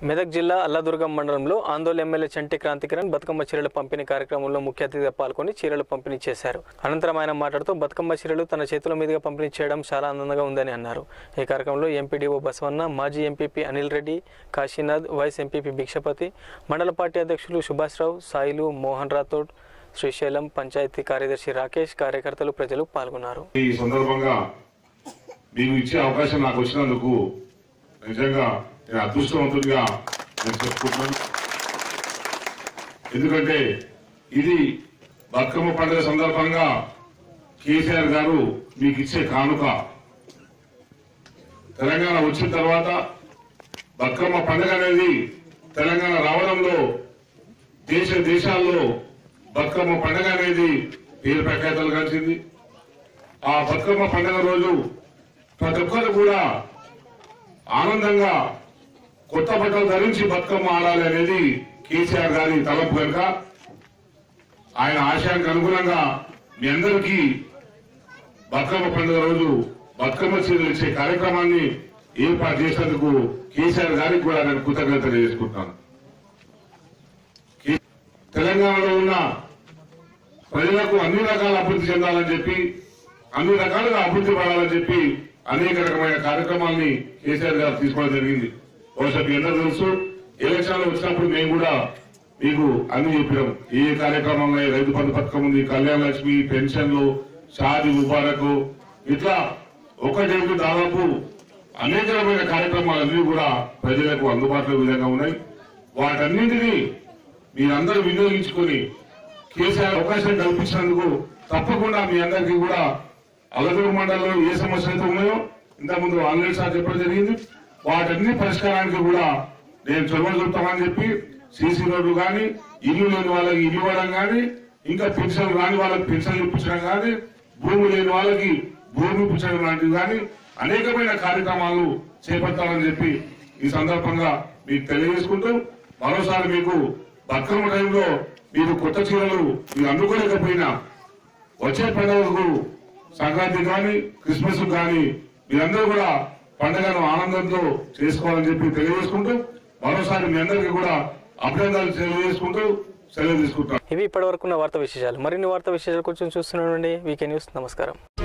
మెదక్ జిల్లా అల్లదుర్గం మండలంలో ఆందోళన ఎమ్మెల్యే చంటి క్రాంతికిరణ్ బతుకమ్మ చీరల పంపిణీ కార్యక్రమంలో ముఖ్య అతిథిగా పాల్గొని చీరలు పంపిణీ చేశారు అనంతరం ఆయన మాట్లాడుతూ బతుకమ్మ చీరలు తన చేతుల మీదుగా పంపిణీ చేయడం చాలా ఆనందంగా ఉందని అన్నారు ఈ కార్యక్రమంలో ఎంపీడీఓ బసవన్న మాజీ MPP Anil Reddy Kashinath vice MPP Bhikshapathi మండల పార్టీ అధ్యక్షులు సుభాష్ రావు సాయిలు మోహన్ రాథోడ్ శ్రీశైలం పంచాయతీ కార్యదర్శి రాకేష్ కార్యకర్తలు ప్రజలు పాల్గొన్నారు ఈ సందర్భంగా మీకు ఇచ్చే అవకాశం నాకు వచ్చినందుకు నిజంగా నేను అదృష్టవంతుడిగా నేను చెప్పుకుంటున్నాను ఎందుకంటే ఇది బతుకమ్మ పండుగ సందర్భంగా కేసీఆర్ గారు మీకు ఇచ్చే కానుక తెలంగాణ వచ్చిన తర్వాత బతుకమ్మ పండుగ అనేది తెలంగాణ రావడంలో దేశ దేశాల్లో బతుకమ్మ పండుగ అనేది పేరు ప్రఖ్యాతలు కలిసింది ఆ బతుకమ్మ పండుగ రోజు ప్రతి ఒక్కరు కూడా ఆనందంగా కొత్త బట్టలు ధరించి బతుకమ్మ ఆడాలి అనేది కేసీఆర్ గారి తలపు కనుక ఆయన ఆశయానికి అనుగుణంగా మీ అందరికీ బతుకమ్మ పండుగ రోజు బతుకమ్మ చీరలు ఇచ్చే కార్యక్రమాన్ని ఏర్పాటు చేసినందుకు కేసీఆర్ గారికి కూడా నేను కృతజ్ఞత తెలియజేసుకుంటున్నాను కే- తెలంగాణలో ఉన్న ప్రజలకు అన్ని రకాల అభివృద్ధి చెందాలని చెప్పి అన్ని రకాలుగా అభివృద్ధి పడాలని చెప్పి అనేక రకమైన కార్యక్రమాల్ని కేసీఆర్ గారు తీసుకోవడం జరిగింది బహుశా మీ అందరూ తెలుసు ఎలక్షన్లు వచ్చినప్పుడు మేము కూడా మీకు అన్ని చెప్పినాం ఏ కార్యక్రమంలో రైతు బంధు పథకం ఉంది కళ్యాణ లక్ష్మి పెన్షన్లు షాది ముబారక్ ఇట్లా ఒకటి దాదాపు అనేక రకమైన కార్యక్రమాలన్నీ కూడా ప్రజలకు అందుబాటులో విధంగా ఉన్నాయి వాటన్నింటినీ మీరందరూ వినియోగించుకొని కేసీఆర్ అవకాశం కల్పించినందుకు తప్పకుండా మీ అందరికీ కూడా అలగూరు మండలంలో ఏ సమస్యలు అయితే ఉన్నాయో ఇంతకుముందు ఆన్లైన్ సార్ చెప్పడం జరిగింది వాటన్ని పరిష్కారానికి కూడా నేను చొరవ చూపుతామని చెప్పి సీసీ రోడ్లు కానీ ఇల్లు లేని వాళ్ళకి ఇల్లు ఇవ్వడం కానీ ఇంకా పెన్షన్ రాని వాళ్ళకి పెన్షన్ ఇప్పించడం కానీ భూమి లేని వాళ్ళకి భూమి ఇప్పించడం లాంటివి కానీ అనేకమైన కార్యక్రమాలు చేపట్టాలని చెప్పి ఈ సందర్భంగా మీకు తెలియజేసుకుంటూ మరోసారి మీకు బతుకమ్మ టైంలో మీరు కొత్త చీరలు మీరు అందుకోలేకపోయినా వచ్చే పండుగలకు సంక్రాంతి కానీ క్రిస్మస్ కానీ మీరందరూ కూడా పండుగను ఆనందంతో చేసుకోవాలని చెప్పి తెలియజేసుకుంటూ మరోసారి మీ అందరికీ కూడా అభినందనలు తెలియజేసుకుంటూ సెలవు తీసుకుంటాం ఇవి ఇప్పటివరకున్న వార్తా విశేషాలు మరిన్ని వార్తా విశేషాల కోసం చూస్తున్నానండి వీకే న్యూస్ నమస్కారం